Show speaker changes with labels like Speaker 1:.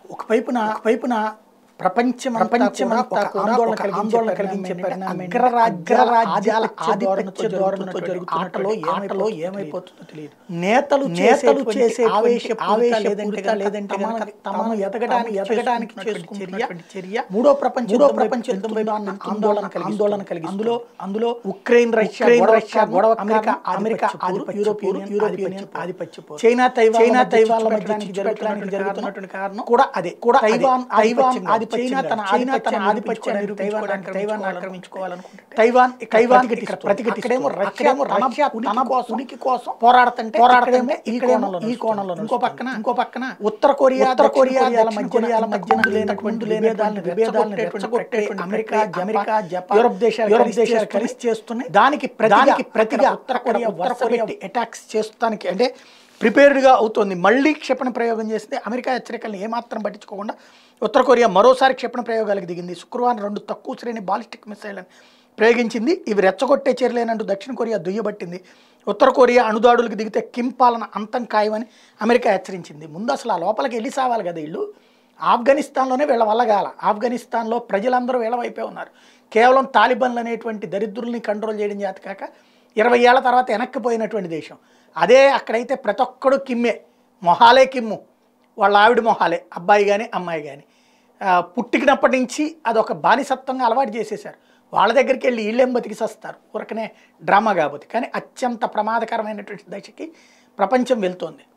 Speaker 1: ఒకవైపున ఒకవైపున ప్రపంచం ప్రపంచం ఒక ఆందోళన కలిగించే ఆందోళన కలిగించే పరిణామం అగ్రరాజ్యాల ఆధిపత్య ధోరణితో జరుగుతున్న ఆటలో ఆటలో ఏమైపోతుందో తెలియదు నేతలు నేతలు చేసే ఆవేశ ఆవేశ లేదంటే లేదంటే గనక తమను ఎదగడానికి ఎదగడానికి చేసుకున్న చర్య మూడో ప్రపంచ మూడో ప్రపంచ యుద్ధంపై అన్న ఆందోళన కలిగి ఆందోళన కలిగి అందులో అందులో ఉక్రెయిన్ రష్యా రష్యా గొడవ అమెరికా అమెరికా యూరోపియన్ యూరోపియన్ ఆధిపత్య చైనా తైవాన్ చైనా తైవాన్ మధ్య జరగడానికి జరుగుతున్నటువంటి కారణం కూడా అదే కూడా తైవాన్ తైవాన్ ఆధిపత్యం చైనా తన చైనా తన ఆధిపత్యాన్ని తైవాన్ తైవాన్ ఆక్రమించుకోవాలనుకుంటే తైవాన్ తైవాన్ ఇక్కడ ప్రతిఘటి ఇక్కడేమో రష్యామో రష్యా తన కోసం ఉనికి కోసం పోరాడుతుంటే పోరాడటమే ఈ కోణంలో ఈ కోణంలో ఇంకో పక్కన ఇంకో పక్కన ఉత్తర కొరియా ఉత్తర కొరియా మధ్య మధ్య లేనటువంటి విభేదాలను విభేదాలను రెచ్చగొట్టే అమెరికా అమెరికా జపాన్ యూరోప్ దేశాలు యూరోప్ దేశాలు కలిసి చేస్తున్నాయి దానికి దానికి ప్రతిగా ఉత్తర కొరియా ఉత్తర కొరియా అటాక్స్ చేస్తానికి అంటే ప్రిపేర్డ్గా అవుతోంది మళ్ళీ క్షిపణి ప్రయోగం చేస్తే అమెరికా హెచ్చరికలను ఏమాత్రం పట్టించుకోకుండా ఉత్తర కొరియా మరోసారి క్షిపణి ప్రయోగాలకు దిగింది శుక్రవారం రెండు తక్కువ శ్రేణి బాలిస్టిక్ మిసైళ్లను ప్రయోగించింది ఇవి రెచ్చగొట్టే చర్యలేనంటూ దక్షిణ కొరియా దుయ్యబట్టింది ఉత్తర కొరియా అణుదాడులకు దిగితే కిమ్ పాలన అంతం ఖాయమని అమెరికా హెచ్చరించింది ముందు అసలు ఆ లోపలికి వెళ్ళి సావాలి కదా వీళ్ళు ఆఫ్ఘనిస్తాన్లోనే వీళ్ళ వల్ల కాల ఆఫ్ఘనిస్తాన్లో ప్రజలందరూ వీళ్ళ వైపే ఉన్నారు కేవలం తాలిబన్లు అనేటువంటి దరిద్రుల్ని కంట్రోల్ చేయడం చేత కాక ఇరవై ఏళ్ల తర్వాత వెనక్కిపోయినటువంటి దేశం అదే అక్కడైతే ప్రతి ఒక్కడు కిమ్మే మొహాలే కిమ్ము వాళ్ళ ఆవిడ మొహాలే అబ్బాయి కానీ అమ్మాయి కానీ పుట్టికినప్పటి నుంచి అదొక బానిసత్వంగా అలవాటు చేసేశారు వాళ్ళ దగ్గరికి వెళ్ళి వీళ్ళేం బతికి సస్తారు ఊరకనే డ్రామా కాబట్టి కానీ అత్యంత ప్రమాదకరమైనటువంటి దశకి ప్రపంచం వెళ్తోంది